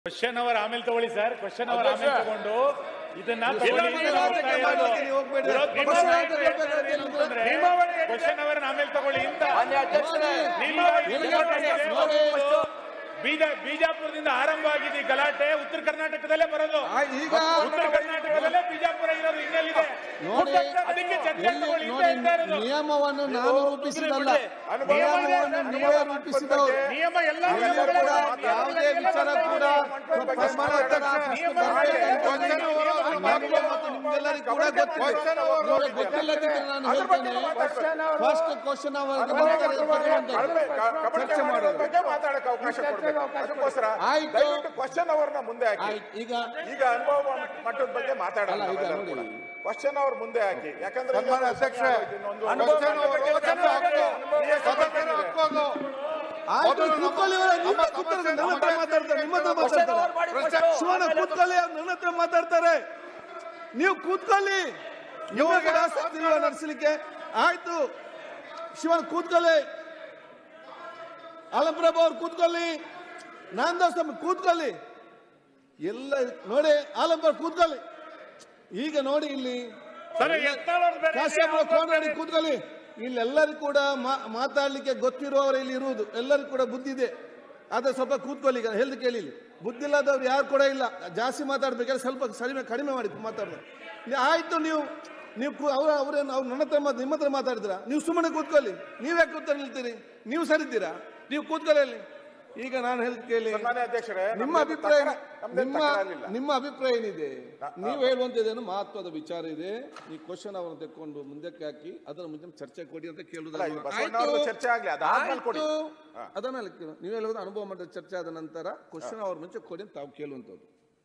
Question hour ಆಮೇಲೆ ತಗೊಳ್ಳಿ sir question hour ಆಮೇಲೆ ತಗೊಂಡು ಇದನ್ನ ಕ್ವಶನ್ ಅವರ್ ಆಮೇಲೆ ತಗೊಳ್ಳಿ ಅಂತ ಬೀಜ ಬಿಜಾಪುರದಿಂದ ಆರಂಭ ಆಗಿದೆ ಈ ಗಲಾಟೆ ಉತ್ತರ ಕರ್ನಾಟಕದಲ್ಲೇ ಬರೋದು ಆ, ಈಗ ಉತ್ತರ ಕರ್ನಾಟಕದಲ್ಲೇ ಬಿಜಾಪುರ ಇರೋದು ಹಿನ್ನೆಲೆ ನೋಡಿ ಅದಕ್ಕೆ ಚರ್ಚೆ ಎಲ್ಲಿ ತಗೊಳ್ಳಿ ಅಂತ ನೋಡಿ ಹೇಳ್ತಾ ಇರೋದು. ನಿಯಮವನ್ನು ನಾನು ರೂಪಿಸಿದಲ್ಲ ನಿಯಮವನ್ನು ನೀವೇ ರೂಪಿಸಿದವರು ನಿಯಮ ಎಲ್ಲ ಎಲ್ಲಿ ಕೂಡ ಯಾವುದೇ ವಿಚಾರ ಕೂಡ ಪ್ರಮಾಣ ಅಧ್ಯಕ್ಷ ನಿಮ್ಗೆಲ್ಲರಿಗೂ ಕೂಡ ಗೊತ್ತಿದೆ ನೋಡಿ, ಗೊತ್ತಿಲ್ಲದಿದ್ರೆ ನಾನು ಹೇಳ್ತೇನೆ ಫಸ್ಟ್ ಕ್ವಶನ್ ಚರ್ಚೆ ಮಾಡೋದು ಮಾತಾಡಕ್ಕೆ ಅವಕಾಶ ಕೊಡ್ಬೇಕು ಅದಕ್ಕೋಸ್ಕರ ಆಯ್ತು. ದಯವಿಟ್ಟು ಕ್ವಶನ್ ಅವರ್ನ ಮುಂದೆ ಹಾಕಿ ಆಯ್ತು ಈಗ ಈಗ ಅನುಭವ ಮಟ್ಟದ ಬಗ್ಗೆ ಮಾತಾಡಲ್ಲ ಅಲ್ಲ, ಈಗ ನಾವೆಲ್ಲರೂ ನೋಡಿ. ಕೂಡ. ಕ್ವಶನ್ ಅವ್ರ ಮುಂದೆ ಹಾಕಿ ಯಾಕಂದ್ರೆ ಸನ್ಮಾನ್ಯ ಅಧ್ಯಕ್ಷರೇ, ಇನ್ನೊಂದು ಅನುಭವ ಕ್ವಶನ್ ಬಗ್ಗೆ ಅವರು ಚರ್ಚೆ ಹಾಕಿ. BS ಸದಸ್ಯರ ಹಕ್ಕು ಆಯ್ತು ಕೂತ್ಕೊಳ್ಳಿ ಇವ್ರೆ, ನಿಮ್ಮ ಕೂತ್ಕೊಳ್ಳಿ, ನನ್ನ ಹತ್ರ ಮಾತಾಡ್ತಾರೆ ನಿಮ್ಮ ಹತ್ರ ಮಾತಾಡ್ತಾರೆ ಶಿವನ ಕೂತ್ಕೊಳ್ಳಿ ಅವ್ರು ನನ್ನ ಹತ್ರ ಮಾತಾಡ್ತಾರೆ ನೀವು ಕೂತ್ಕೊಳ್ಳಿ ಇವ್ರಿಗೆ ಆಸಕ್ತಿ ಇಲ್ವಾ ನಡೆಸಲಿಕ್ಕೆ ಆಯ್ತು ಶಿವನ್ ಕೂತ್ಕೊಳ್ಳಿ ಅಲಂಪ್ರಭು ಅವ್ರು ಕೂತ್ಕೊಳ್ಳಿ ನಾಂದೋಸ್ವಾಮಿ ಕೂತ್ಕೊಳ್ಳಿ ಎಲ್ಲ ನೋಡಿ ಆಲಂಪ್ರ ಕೂತ್ಕೊಳ್ಳಿ ಈಗ ನೋಡಿ ಇಲ್ಲಿ ಸರ್ ಎತ್ತಾಳವ್ರು ಬೇರೆ ಕಾಶ್ಯಪ ಕೋನರಾಡಿ ಕೂತ್ಕೊಳ್ಳಿ ಇಲ್ಲೆಲ್ಲರಿಗೂ ಕೂಡ ಮಾ- ಮಾತಾಡ್ಲಿಕ್ಕೆ ಗೊತ್ತಿರುವವರು ಇಲ್ಲಿ ಇರುವುದು ಎಲ್ಲರಿಗೂ ಕೂಡ ಬುದ್ಧಿ ಇದೆ ಆದ್ರೆ ಸ್ವಲ್ಪ ಕೂತ್ಕೊಳ್ಳಿ ಈಗ ಹೇಳ್ದು ಕೇಳಿ ಇಲ್ಲಿ. ಬುದ್ಧಿ ಇಲ್ಲದವ್ರು ಯಾರು ಕೂಡ ಇಲ್ಲ ಜಾಸ್ತಿ ಮಾತಾಡ್ಬೇಕಾದ್ರೆ ಸ್ವಲ್ಪ ಕಡಿಮೆ ಕಡಿಮೆ ಮಾಡಿ ಮಾತಾಡೋದು ನೀವು ಆಯ್ತು ನೀವು ನೀವು ಕೂ- ಅವ್ರ ಅವ್ರೇನು ಅವ್ರು ನನ್ನ ಹತ್ರ ಮಾತು ನಿಮ್ಮ ಹತ್ರ ಮಾತಾಡಿದ್ರ ನೀವು ಸುಮ್ಮನೆ ಕೂತ್ಕೊಳ್ಳಿ ನೀವೇ ಕೂತ್ಕೊಂಡು ನಿಲ್ತೀರಿ ನೀವು ಸರಿದ್ದೀರಾ ನೀವು ಕೂತ್ಕೊಳ್ಳಿ ಅಲ್ಲಿ ಈಗ ನಾನು ಹೇಳ್ದು ಕೇಳಿ ಸನ್ಮಾನ್ಯ ಅಧ್ಯಕ್ಷರೇ ನಿಮ್ಮ ನಮ್ದೇನು ಅಭಿಪ್ರಾಯ ತಕರಾ- ನಮ್ದೇನು ನಿಮ್ಮ ತಕರಾರಿಲ್ಲ. ನಿಮ್ಮ ಅಭಿಪ್ರಾಯ ಏನಿದೆ ನೀವು ಹೇಳುವಂತದ್ದೇನು ಮಹತ್ವದ ವಿಚಾರ ಇದೆ ಈ ಕ್ವಶನ್ ಅವರನ್ನು ತೆಕ್ಕೊಂಡು ಮುಂದಕ್ಕೆ ಹಾಕಿ ಅದರ ಮುಂದೆ ಚರ್ಚೆ ಕೊಡಿ ಅಂತ ಕೇಳುದು ಅಲ್ಲ, ಇದು ಬಸವಣ್ಣ ಅವ್ರದ್ದು ಚರ್ಚೆ ಆಗ್ಲಿ, ಅದಾದ್ಮೇಲೆ ಕೊಡಿ. ಹಾ. ಅದನ್ನ ನೀವು ಹೇಳುವುದು ಅನುಭವ ಮಾಡಿದ ಚರ್ಚೆ ಆದ ನಂತರ ಕ್ವಶನ್ ಅವ್ರ ಮುಂಚೆ ಕೊಡಿ ಅಂತ ತಾವು ಕೇಳುವಂಥದ್ದು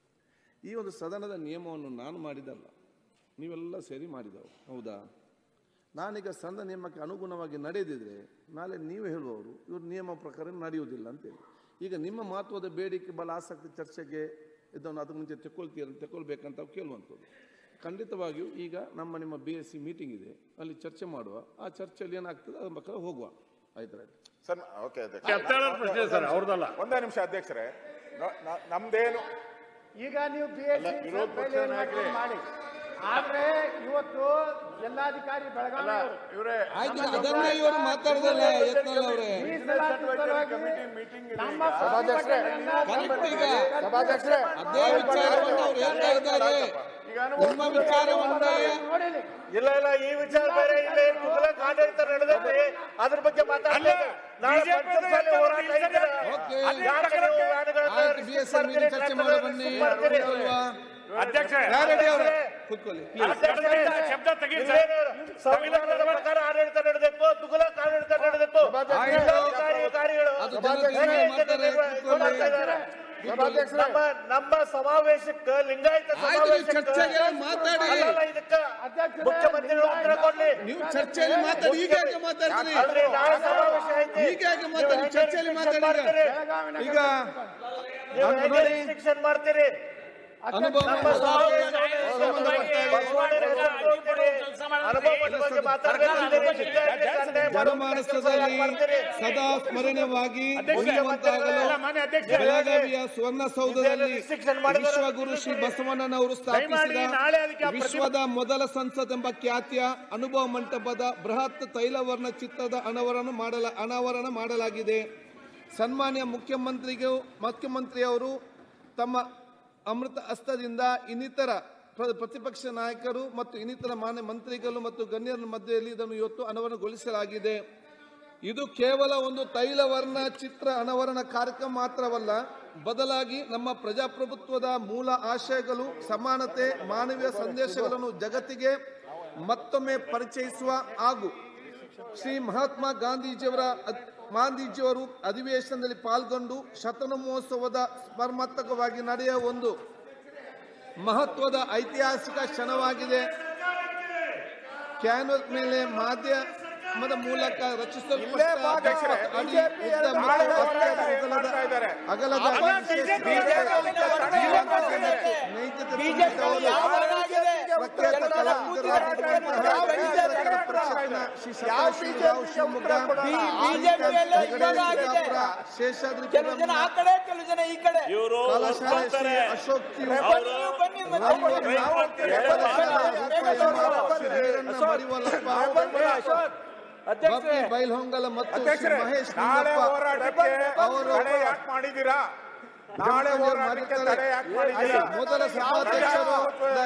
ಈ ಒಂದು ಸದನದ ನಿಯಮವನ್ನು ನಾನು ಮಾಡಿದಲ್ಲ ನೀವೆಲ್ಲ ಸೇರಿ ಮಾಡಿದವು ಹೌದಾ ನಾನೀಗ ಸಂದ ನಿಯಮಕ್ಕೆ ಅನುಗುಣವಾಗಿ ನಡೆದಿದ್ರೆ ನಾಳೆ ನೀವು ಹೇಳುವವರು ಇವ್ರ ನಿಯಮ ಪ್ರಕಾರ ನಡೆಯುವುದಿಲ್ಲ ಅಂತೇಳಿ ಈಗ ನಿಮ್ಮ ಮಹತ್ವದ ಬೇಡಿಕೆ ಬಲ ಆಸಕ್ತಿ ಚರ್ಚೆಗೆ ಇದನ್ನು ಅದಕ್ಕೆ ಮುಂಚೆ ತೆಕ್ಕೊಳ್ತೀರ ತೆಕ್ಕೊಳ್ಬೇಕಂತ ನಾವು ಕೇಳುವಂಥದ್ದು ಖಂಡಿತವಾಗಿಯೂ ಈಗ ನಮ್ಮ ನಿಮ್ಮ ಬಿ ಎಸ್ ಸಿ ಮೀಟಿಂಗ್ ಇದೆ ಅಲ್ಲಿ ಚರ್ಚೆ ಮಾಡುವ ಆ ಚರ್ಚೆಯಲ್ಲಿ ಏನಾಗ್ತದೆ ಅದ್ರ ಪ್ರಕಾರ ಹೋಗುವ ಆಯ್ತು ಆಯ್ತು ಸರ್ ಓಕೆ ಅಧ್ಯಕ್ಷ ಎತ್ತಾಳವ್ರ ಪ್ರಶ್ನೆ ಸರ್ ಅವ್ರದಲ್ಲ ಒಂದೇ ನಿಮಿಷ ಅಧ್ಯಕ್ಷರೇ ನ- ನ- ನಮ್ದೇನು ಈಗ ನೀವು ಬಿ ಎಸ್ ವಿರೋಧ ಪಕ್ಷ ನಾಯಕರೇ. ಮಾಡಿ ಆದ್ರೆ ಇವತ್ತು ಜಿಲ್ಲಾಧಿಕಾರಿ ಬೆಳಗಾವಿ ಅವರು ಇವರೇ ಆಯ್ತು ಅದನ್ನೇ ಇವರು ಮಾತಾಡೋದಲ್ಲ ಯತ್ನಾಳ್ ಅವರೇ ಮೀಸಲಾತಿ ಸಲುವಾಗಿ ನಮ್ಮ ಸಭಾಧ್ಯಕ್ಷರೇ, ಕರೆಕ್ಟ್ ಈಗ ಸಭಾಧ್ಯಕ್ಷರೇ ಅದೇ ವಿಚಾರವನ್ನು ಅವ್ರು ಹೇಳ್ತಾ ಇದ್ದಾರೆ ನಿಮ್ಮ ವಿಚಾರವನ್ನ ನೋಡಿಲಿ ಇಲ್ಲ ಇಲ್ಲ ಈ ವಿಚಾರ ಬೇರೆ ಇಲ್ಲಿ ತುಗಲಕ್ ಆಡಳಿತ ನಡೆದೈತಿ ಅದ್ರ ಬಗ್ಗೆ ಮಾತಾಡ್ಬೇಕು ನಾಳೆ BJP ಪಂಚಮಸಾಲಿ ಹೋರಾಟ ಐತಲ್ಲ. ಓಕೆ. ಯಾಕೆ ನೀವು ವ್ಯಾನ್ಗಳನ್ನ ಆಯ್ತು ಬಿ ಎಸ್ ಎಲ್ ಮಾಡ್ತೀರಿ, ಚರ್ಚೆ ಟ್ರ್ಯಾಕ್ಟರ್ಗಳನ್ನ ಮಾಡೋ ಬನ್ನಿ ಮಾಡ್ತೀರಿ? ಅಲ್ವಾ? ಅಧ್ಯಕ್ಷ ಯಾರಡಿ ಅವರೇ ಕೂತ್ಕೊಳ್ಳಿ please. ಅಧ್ಯಕ್ಷರೇ, ಶಬ್ದ ತೆಗೀರಿ ಸರ್. ಇವ್ರೇನು ಸಂವಿಧಾನದ ಪ್ರಕಾರ ಆಡಳಿತ ನಡೆದೈತು ತುಗಲಕ್ ಆಡಳಿತ ನಡೆದೈತು ಜಿಲ್ಲಾಧಿಕಾರಿ ಅಧಿಕಾರಿಗಳು ಅದು ಜನತೆಗೆ ಮಾಡ್ತಾರೆ, ಕೂತ್ಕೊಳ್ಳಿ. ನಮ್ಮ ನಮ್ಮ ಸಮಾವೇಶಕ್ಕೆ ಲಿಂಗಾಯತ ಆಯ್ತು, ನೀವು ಸಮಾವೇಶಕ್ಕೆ ಚರ್ಚೆಗೆ ಮಾತಾಡಿ. ಅಲ್ಲಲ್ಲ, ಇದಕ್ಕ ಮುಖ್ಯಮಂತ್ರಿಗಳು ಉತ್ತರ ಕೊಡ್ಲಿ ನೀವು ಚರ್ಚೆಯಲ್ಲಿ ಮಾತಾಡಿ ಈಗ ಯಾಕೆ ಮಾತಾಡ್ತೀರಿ ಅಲ್ರಿ ನಾಳೆ ಸಮಾವೇಶ ಐತಿ ಈಗ ಯಾಕೆ ಮಾತಾಡಿ ಚರ್ಚೆಯಲ್ಲಿ ಮಾತಾಡಿ ಈಗ. ಈಗ ನೀವು ನಾನು ಹೆಂಗೆ ನೋಡಿ restriction ಮಾಡ್ತೀರಿ ಅನುಭವ ನಮ್ಮ ಸಮಾವೇಶ ಜನಮಾನಸದಲ್ಲಿ ಸದಾ ಸ್ಮರಣೀಯವಾಗಿ ಉಳಿಯುವಂತಾಗಲು ಅಲ್ಲ, ಮಾನ್ಯ ಅಧ್ಯಕ್ಷ ಬೆಳಗಾವಿಯ ಸುವರ್ಣಸೌಧದಲ್ಲಿ restriction ಮಾಡಿದ್ದಾರೆ. ವಿಶ್ವಗುರು ಶ್ರೀ ಬಸವಣ್ಣನವರು ಸ್ಥಾಪಿಸಿದ ದಯಮಾಡಿ ನಾಳೆ ಅದಕ್ಕೆ ಆ ಪ್ರತಿ- ವಿಶ್ವದ ಮೊದಲ ಸಂಸತ್ ಎಂಬ ಖ್ಯಾತಿಯ ಅನುಭವ ಮಂಟಪದ ಬೃಹತ್ ತೈಲವರ್ಣ ಚಿತ್ರದ ಅನಾವರಣ ಮಾಡಲ ಅನಾವರಣ ಮಾಡಲಾಗಿದೆ ಸನ್ಮಾನ್ಯ ಮುಖ್ಯಮಂತ್ರಿಗೂ ಮುಖ್ಯಮಂತ್ರಿಯವರು ತಮ್ಮ ಅಮೃತ ಹಸ್ತದಿಂದ ಇನ್ನಿತರ ಪ್ರ- ಪ್ರತಿಪಕ್ಷ ನಾಯಕರು ಮತ್ತು ಇನ್ನಿತರ ಮಾನ್ಯ ಮಂತ್ರಿಗಳು ಮತ್ತು ಗಣ್ಯರ ಮಧ್ಯೆಯಲ್ಲಿ ಇದನ್ನು ಇವತ್ತು ಅನಾವರಣಗೊಳಿಸಲಾಗಿದೆ ಇದು ಕೇವಲ ಒಂದು ತೈಲವರ್ಣ ಚಿತ್ರ ಅನಾವರಣ ಕಾರ್ಯಕ್ರಮ ಮಾತ್ರವಲ್ಲ ಬದಲಾಗಿ ನಮ್ಮ ಪ್ರಜಾಪ್ರಭುತ್ವದ ಮೂಲ ಆಶಯಗಳು ಸಮಾನತೆ ಮಾನವೀಯ ಸಂದೇಶಗಳನ್ನು ಜಗತ್ತಿಗೆ ಮತ್ತೊಮ್ಮೆ ಪರಿಚಯಿಸುವ ಹಾಗೂ ಶ್ರೀ ಮಹಾತ್ಮ ಗಾಂಧೀಜಿಯವರ ಅದ್- ಗಾಂಧೀಜಿಯವರು ಅಧಿವೇಶನದಲ್ಲಿ ಪಾಲ್ಗೊಂಡು ಶತನ ಮಹೋತ್ಸವದ ಸ್ಮರ್ಮಾತ್ಮಕವಾಗಿ ನಡೆಯುವ ಒಂದು ಮಹತ್ವದ ಐತಿಹಾಸಿಕ ಕ್ಷಣವಾಗಿದೆ ಕ್ಯಾನ್ವಸ್ ಮೇಲೆ ಮಾಧ್ಯಮದ ಮೂಲಕ ರಚಿಸಲ್ಪಟ್ಟ ಇಲ್ಲೇ ಬಾ ಅಧ್ಯಕ್ಷರೇ. ಅಡಿ BJP ಉದ್ದ ಎರಡು ಮತ್ತು ನಾಳೆ ಅತ್ಯಂತ ಹೋರಾಟ ಅಗಲದ- ಮಾಡ್ತಾ ಇದ್ದಾರೆ. ಅಗಲದ BJP ನೈತಿಕ BJP ಮತ್ತು ನೈತಿಕ ಪ್ರಖ್ಯಾತ ಕಲಾವಿದರಾಗಿದ್ದಂತಹ ಪತ್ರಕರ್ತರ ಪರಿಷತ್ತಿನ ಶ್ರೀ ಸದಾಶಿವ ರಾವ್ ಶಿವಮೊಗ್ಗ ಬಿಜೆಪಿಯಲ್ಲೇ ಇವಾಗ ಆಗಿದೆ. ಬಿಜಾಪುರ ಶೇಷಾದ್ರಿ ಕೆಲವು ಜನ ಆ ಕಡೆ ಕೆಲವು ಜನ ಈ ಕಡೆ ಇವರು ಕಲಾಶಾಲೆ ಶ್ರೀ ಅಶೋಕ್ ಕಿರು ಬನ್ನಿ ನೀವು ಬನ್ನಿ ಮತ್ತೆ. ಬಬ್ಬಿ ಬೈಲ್ಹೊಂಗಲ ಮತ್ತು ಶ್ರೀ ಅಧ್ಯಕ್ಷರೇ ಮಹೇಶ್ ನಾಳೆ ನಿಂಗಪ್ಪ ಹೋರಾಟಕ್ಕೆ ಅವರು ತಡೆ ಯಾಕೆ ಮಾಡಿದ್ದೀರಾ ನಾಳೆ ಹೋರಾಟಕ್ಕೆ ತಡೆ ಯಾಕೆ ಮಾಡಿದ್ದೀರಾ ಮೊದಲ ಸಭಾಧ್ಯಕ್ಷರು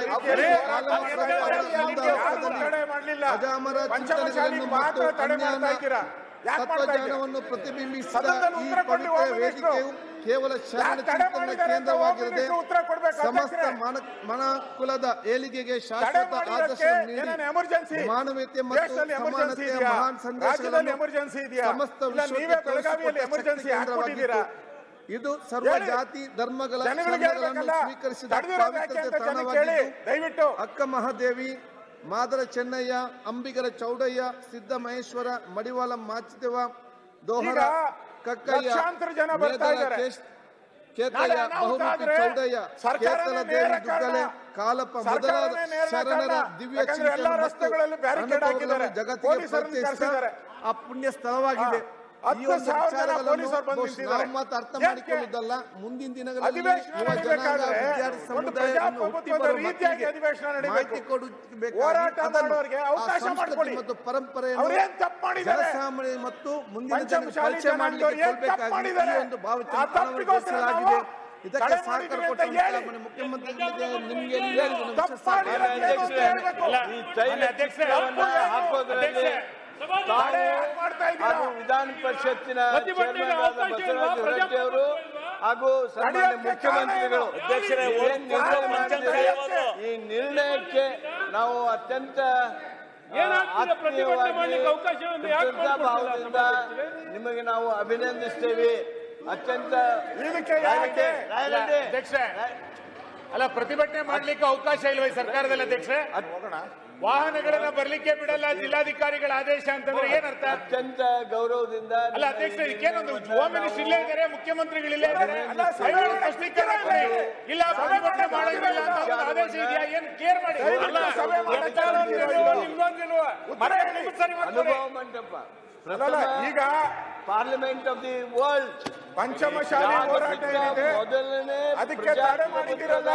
ಯಾರು ತಡೆ ಮಾಡಲಿಲ್ಲ ಅಜಾಮರ ಪಂಚಮಶಾಲಿ ಚಿಂತನೆಗಳನ್ನು ಮಾತ್ರ ಮತ್ತು ತಡೆ ಮಾಡ್ತಾ ಅಜ್ಞಾನ ಇದ್ದೀರಾ ಯಾಕೆ ಮಾಡ್ತಾ ಇದ್ದೀರಾ ತತ್ವಜ್ಞಾನವನ್ನು ಪ್ರತಿಬಿಂಬಿಸಿದ ಸದನದಲ್ಲಿ ಈ ಉತ್ತರ ಕೊಡಿ, ಪವಿತ್ರ ಹೋಮ್ ಮಿನಿಸ್ಟ್ರು. ವೇದಿಕೆಯು ಕೇವಲ ಶರಣ ಯಾಕೆ ತಡೆ ಚಿಂತನೆ ಮಾಡಿದ್ದಾರೆ ಅಂತ ಕೇಂದ್ರವಾಗಿರದೆ ಹೋಮ್ ಮಿನಿಸ್ಟ್ರು ಉತ್ತರ ಕೊಡ್ಬೇಕು, ಸಮಸ್ತ ಅಧ್ಯಕ್ಷರೇ. ಮನ ಮನಕುಲದ ಏಳಿಗೆಗೆ ತಡೆ ಶಾಶ್ವತ ಮಾಡಿದ್ದಕ್ಕೆ ಆದರ್ಶ ನೀಡಿ ಏನೇನು ಎಮರ್ಜೆನ್ಸಿ ಮಾನವೀಯತೆ ಮತ್ತು ದೇಶದಲ್ಲಿ ಎಮರ್ಜೆನ್ಸಿ ಸಮಾನತೆಯ ಇದೆಯಾ ಮಹಾನ್ ರಾಜ್ಯದಲ್ಲಿ ಸಂದೇಶಗಳನ್ನು ಎಮರ್ಜೆನ್ಸಿ ಇದೆಯಾ ಸಮಸ್ತ ಇಲ್ಲ ವಿಶ್ವಕ್ಕೆ ನೀವೇ ಬೆಳಗಾವಿಯಲ್ಲಿ ತೋರಿಸಿಕೊಟ್ಟ ಎಮರ್ಜೆನ್ಸಿ ಶಕ್ತಿ ಹಾಕೊಂಡಿದ್ದೀರಾ ಕೇಂದ್ರವಾಗಿತ್ತು. ಇದು ಸರ್ವ ಹೇಳಿ. ಜಾತಿ ಧರ್ಮಗಳ ಜನಗಳಿಗೆ ಶರಣಗಳನ್ನು ಹೇಳ್ಬೇಕಲ್ಲ ಸ್ವೀಕರಿಸಿದ ತಡೆದಿರೋದು ಯಾಕೆ ಪವಿತ್ರ ಅಂತ ಜನಕ್ಕೆ ಹೇಳಿ ತಾಣವಾಗಿದ್ದು ದಯವಿಟ್ಟು ಅಕ್ಕ ಮಹಾದೇವಿ ಮಾದರ ಚೆನ್ನಯ್ಯ ಅಂಬಿಗರ ಚೌಡಯ್ಯ ಸಿದ್ದ ಮಹೇಶ್ವರ ಮಡಿವಾಳ ಮಾಚಿದೇವ ದೋಹರ ಈಗ ಕಕ್ಕಯ್ಯ ಲಕ್ಷಾಂತರ ಜನ ಬರ್ತಾ ಮೇದಲ ಇದ್ದಾರೆ. ಕೇಶ್- ಕೇತಯ್ಯ ನಾಳೆ ಅನಾಹುತ ಬಹುರೂಪಿ ಆದ್ರೆ ಚೌಡಯ್ಯ ಸರ್ಕಾರನೇ ಕೇತಲ ನೇರ ದೇವಿ ದುಗ್ಗಲೆ ಕಾರಣ. ಕಾಲಪ ಮೊದಲಾದ ಸರ್ಕಾರನೇ ನೇರ ಶರಣರ ಕಾರಣ. ದಿವ್ಯ ಯಾಕಂದ್ರೆ ಎಲ್ಲಾ ಚಿಂತನೆ ರಸ್ತೆಗಳಲ್ಲಿ ಮತ್ತು ಬ್ಯಾರಿಕೇಡ್ ಹಾಕಿದ್ದಾರೆ. ಅನುಭವಗಳನ್ನು ಜಗತ್ತಿಗೆ ಪೊಲೀಸರನ್ನು ಪರಿಚಯಿಸಿದ ಕರೆಸಿದ್ದಾರೆ. ಆ ಪುಣ್ಯ ಸ್ಥಳವಾಗಿದೆ ಹಾ. ಈ ಹತ್ತು ಒಂದು ಸಾವಿರ ಜನ ವಿಚಾರಗಳನ್ನು ಪೊಲೀಸರು ಬಂದು ಬಹುಶಃ ನಿಂತಿದ್ದಾರೆ. ನಾವು ಮಾತ್ರ ಅರ್ಥ ಯಾಕೆ? ಮಾಡಿಕೊಳ್ಳುವುದಲ್ಲ ಮುಂದಿನ ದಿನಗಳಲ್ಲಿ ಅಧಿವೇಶನ ಯುವ ಜನಾಂಗ ನಡೀಬೇಕಾದ್ರೆ ವಿದ್ಯಾರ್ಥಿ ಒಂದು ಸಮುದಾಯವನ್ನು ಪ್ರಜಾಪ್ರಭುತ್ವದ ಹುಟ್ಟಿ ಬರುವ ರೀತಿಯಾಗಿ ಮಕ್ಕಳಿಗೆ ಅಧಿವೇಶನ ನಡೀಬೇಕು. ಮಾಹಿತಿ ಕೊಡಬೇಕಾಗಿ ಹೋರಾಟ ಅದನ್ನು ಮಾಡೋರಿಗೆ ಆ ಅವಕಾಶ ಸಂಸ್ಕೃತಿ ಮಾಡಿಕೊಡಿ. ಮತ್ತು ಪರಂಪರೆಯನ್ನು ಅವ್ರೇನ್ ತಪ್ಪು ಮಾಡಿದ್ದಾರೆ? ಜನಸಾಮಾನ್ಯ ಮತ್ತು ಮುಂದಿನ ಜನರಿಗೆ ಪಂಚಮಶಾಲಿ ಪರಿಚಯ ಮಾಡಲಿಕ್ಕೆ ಜನಾಂಗದವ್ರು ಏನ್ ತಪ್ಪು ಕೊಡಬೇಕಾಗಿ ಮಾಡಿದ್ದಾರೆ? ಈ ಒಂದು ಆ ಭಾವಚಿತ್ರ ತಪ್ಪಿಗೋಸ್ಕರ ಅಳವಡಿಸಲಾಗಿದೆ ನಾವು ಇದಕ್ಕೆ ತಡೆ ಸಹಕಾರ ಮಾಡಿದ್ದೀವಿ ಅಂತ ಕೊಟ್ಟಂತಹ ಹೇಳಿ. ಮಾನ್ಯ ಮುಖ್ಯಮಂತ್ರಿಗಳಿಗೆ ನಿಮಗೆ ಹೇಳಿದ್ದೀನಿ ತಪ್ಪು ಮಾಡಿರೋದು ಏನು ಅಂತ ಹೇಳ್ಬೇಕು. ಈ ತೈಲ ಚಿತ್ರವನ್ನ ಹಾಕೋದ್ರಲ್ಲಿ ತಡೆ ಯಾಕೆ ಮಾಡ್ತಾ ಇದ್ದೀರಾ? ಹಾಗೂ ವಿಧಾನ ಪರಿಷತ್ತಿನ ಪ್ರತಿಭಟನೆಗೆ ಚೇರ್ಮನ್ ಆದ ಅವಕಾಶ ಇಲ್ವಾ? ಬಸವರಾಜ ಹೊರಟ್ಟಿ ಅವರು ಹಾಗೂ ಸನ್ಮಾನ್ಯ ನಡೆಯೋಕ್ಕೆ ಮುಖ್ಯಮಂತ್ರಿಗಳು ಕಾರಣ ಅಧ್ಯಕ್ಷರೇ, ಏನ್ ಓಟ್ ನಿರ್ಣಯ ಕೊಟ್ಟು ಮಾಡಿದ್ದಾರೆ, ಪಂಚಾಯತ್ ಈ ನಿರ್ಣಯಕ್ಕೆ ನಾವು ಅತ್ಯಂತ ಆ, ಏನಾಗ್ತಿದೆ? ಪ್ರತಿಭಟನೆ ಆತ್ಮೀಯವಾಗಿ, ಮಾಡ್ಲಿಕ್ಕೆ ಅವಕಾಶವನ್ನು ಯಾಕೆ ಕೃತಜ್ಞತಾ ಕೊಡ್ತಿಲ್ಲ ಭಾವದಿಂದ ನಿಮಗೆ ನಾವು ಅಭಿನಂದಿಸ್ತೇವೆ ಅತ್ಯಂತ ಇದಕ್ಕೆ ಯಾಕೆ? ರಾಯರೆಡ್ಡಿ, ಅಧ್ಯಕ್ಷರೇ ಅಲ್ಲ ಪ್ರತಿಭಟನೆ ಮಾಡ್ಲಿಕ್ಕೆ ಅವಕಾಶ ಇಲ್ವಾ ಈ ಸರ್ಕಾರದಲ್ಲಿ ಅಧ್ಯಕ್ಷರೇ ವಾಹನಗಳನ್ನ ಬರ್ಲಿಕ್ಕೆ ಬಿಡಲ್ಲ ಜಿಲ್ಲಾಧಿಕಾರಿಗಳ ಆದೇಶ ಅಂತಂದ್ರೆ ಏನರ್ಥ ಅತ್ಯಂತ ಗೌರವದಿಂದ ಅಲ್ಲ ಅಧ್ಯಕ್ಷ ಇದಕ್ಕೇನೊಂದು ಹೋಮ್ ಮಿನಿಸ್ಟರ್ ಇಲ್ಲೇ ಇದ್ದಾರೆ ಮುಖ್ಯಮಂತ್ರಿಗಳು ಇಲ್ಲೇ ಇದ್ದಾರೆ ಅಲ್ಲ, ದಯಮಾಡಿ ಸ್ಪಷ್ಟೀಕರಣ ಕೊಡಿ. ಇಲ್ಲ ಪ್ರತಿಭಟನೆ ಮಾಡೋಂಗಿಲ್ಲ ಅಂತ ಒಂದು ಆದೇಶ ಇದೆಯಾ ಏನ್ ಕ್ಲಿಯರ್ ಮಾಡಿ ದಯವಿಟ್ಟು ಅಲ್ಲ, ಸಭೆ ಮಾಡಕ್ಕೆ ನಿಮ್ದೊಂದಿಲ್ವಾ? ನಿಮ್ದೊಂದಿಲ್ವಾ? ಮನೆ ನಿಮ್ದು ಸರಿ ಮಾಡ್ಕೊಡಿ. ಅನುಭವ ಮಂಟಪ ಅಲ್ಲಲ್ಲ, ಈಗ parliament of the world Panchamasali ಹೋರಾಟ ಏನಿದೆ ಮೊದಲನೇ ಅದಕ್ಕೆ ತಡೆ ಮಾಡಿದ್ದೀರಲ್ಲ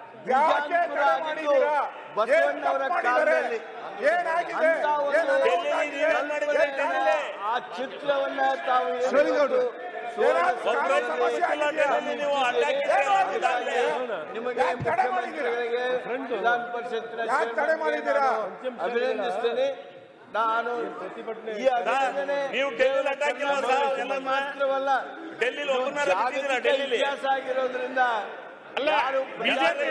ಯಾಕೆ ತಡೆ ಮಾಡಿದ್ದೀರಾ ಏನ್ ಬಸವಣ್ಣವರ ತಪ್ಪು ಮಾಡಿದ್ದಾರೆ? ಕಾಲದಲ್ಲಿ ಏನಾಗಿದೆ ಅಂತ ಒಂದು ಏನ್ ಅನಾಹುತ ಡೆಲ್ಲಿಲಿ ಆಗಿದೆ? ಏನ್ ಮಾಡಿದ್ದಾರೆ ಏನ್ ಕಾರಣ? ಆ ಚಿತ್ರವನ್ನ ತಾವು ಏನು ಶಿವಲಿಂಗೌಡ್ರು. ಏನಾದ್ರು ಸುವರ್ಣ ಕಾನೂನು ಸಮಸ್ಯೆ ಗೊತ್ತಿಲ್ಲ ಆಗಿದೆಯಾ? ಡೆಲ್ಲಿಲಿ ನೀವು ಅಟ್ಯಾಕ್ ಏನಾಗಿದೆ? ನಿಮಗೆ ಯಾಕೆ ತಡೆ ಮಾಡಿದ್ದೀರಾ? ಮುಖ್ಯಮಂತ್ರಿಗಳಿಗೆ ವಿಧಾನ ಪರಿಷತ್ತಿನ ಯಾಕೆ ತಡೆ ಚೇರ್ಮನ್ಗೆ ಮಾಡಿದ್ದೀರಾ? ನಾನು ಅಭಿನಂದಿಸ್ತೇನೆ ನಾನು ಈ ಅಭಿನಂದನೆ ನೀವು ಡೆಲ್ಲಿಲಿ attack ಇಲ್ಲ ಸರ್, ಎಲ್ಲ ಮಾತ್ರವಲ್ಲ ಡೆಲ್ಲಿಲಿ ಒಬ್ಬರನ್ನ ಜಾಗತಿಕ ಬಿಟ್ಟಿದ್ದೀರಾ ಡೆಲ್ಲಿಲಿ ಇತಿಹಾಸ ಆಗಿರೋದ್ರಿಂದ ಅಲ್ಲ ಯಾರು ಬಿಜೆಪಿ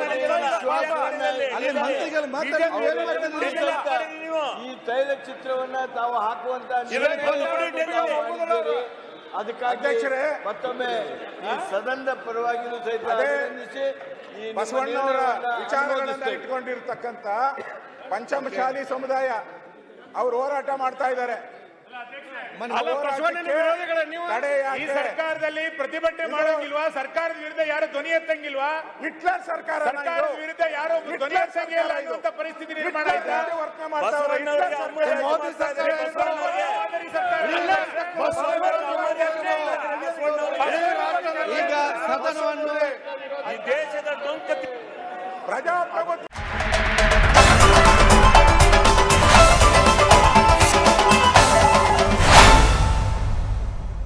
ಅಲ್ಲಿ ಮಂತ್ರಿಗಳು ಮಾತಾಡಿ ನೀವು ಏನ್ ಮಾಡ್ತಿದ್ದೀರಿ? ಡೆಲ್ಲಿಲಿ ಹಾಕ್ತಾರೆ ನೀವು ಈ ತೈಲ ಚಿತ್ರವನ್ನ ತಾವು ಹಾಕುವಂತ ಇದನ್ನ ನಿರ್ಣಯ ಕೊಂದ್ಬಿಡಿ ಡೆಲ್ಲಿಲಿ. ಮಾಡಿದ್ದೀರಿ. ಅದಕ್ಕಾಗಿ ಅಧ್ಯಕ್ಷರೇ, ಮತ್ತೊಮ್ಮೆ ಈ ಸದನದ ಪರವಾಗಿಯೂ ಸಹಿತ ಅದೇ ಅಭಿನಂದಿಸಿ ಈ ನಿಮ್ಮ ಬಸವಣ್ಣವರ ನಿರ್ಣಯವನ್ನ ವಿಚಾರಗಳನ್ನ ಅನುಮೋದಿಸ್ತೇವೆ. ಇಟ್ಕೊಂಡಿರ್ತಕ್ಕಂಥ ಪಂಚಮಶಾಲಿ ಸಮುದಾಯ ಅವರು ಹೋರಾಟ ಮಾಡ್ತಾ ಇದ್ದಾರೆ ಅಲ್ಲ ಬಸವಣ್ಣನ ವಿರೋಧಿಗಳ ನೀವು ತಡೆ ಈ ಯಾಕೆ? ಸರ್ಕಾರದಲ್ಲಿ ಪ್ರತಿಭಟನೆ ಮಾಡೋಂಗಿಲ್ವಾ ಸರ್ಕಾರದ ವಿರುದ್ಧ ಯಾರು ಧ್ವನಿ ಎತ್ತಂಗಿಲ್ವಾ ಹಿಟ್ಲರ್ ಸರ್ಕಾರ ಸರ್ಕಾರದ ವಿರುದ್ಧ ಯಾರೋ ಧ್ವನಿ ಎತ್ತಂಗಿಲ್ಲ ಅನ್ನುವಂತ ಪರಿಸ್ಥಿತಿ ನಿರ್ಮಾಣ ಆಯ್ತಾ ವರ್ತನೆ ಮಾಡ್ತಾವ್ರೆ ಬಸವಣ್ಣವರಿಗೆ ಹಿಟ್ಲರ್ ಅನ್ಯಾಯ ಸರ್ಕಾರ. ಮೋದಿ ಸರ್ಕಾರ ಬಸವಣ್ಣವರಿಗೆ ಮಾದರಿ ಸರ್ಕಾರ. ಬಸವಣ್ಣವರಿಗೆ ಅನ್ಯಾಯ ಈಗ ಸದನವನ್ನು ಈ ದೇಶದ ಡೊಂಕ ಪ್ರಜಾಪ್ರಭುತ್ವ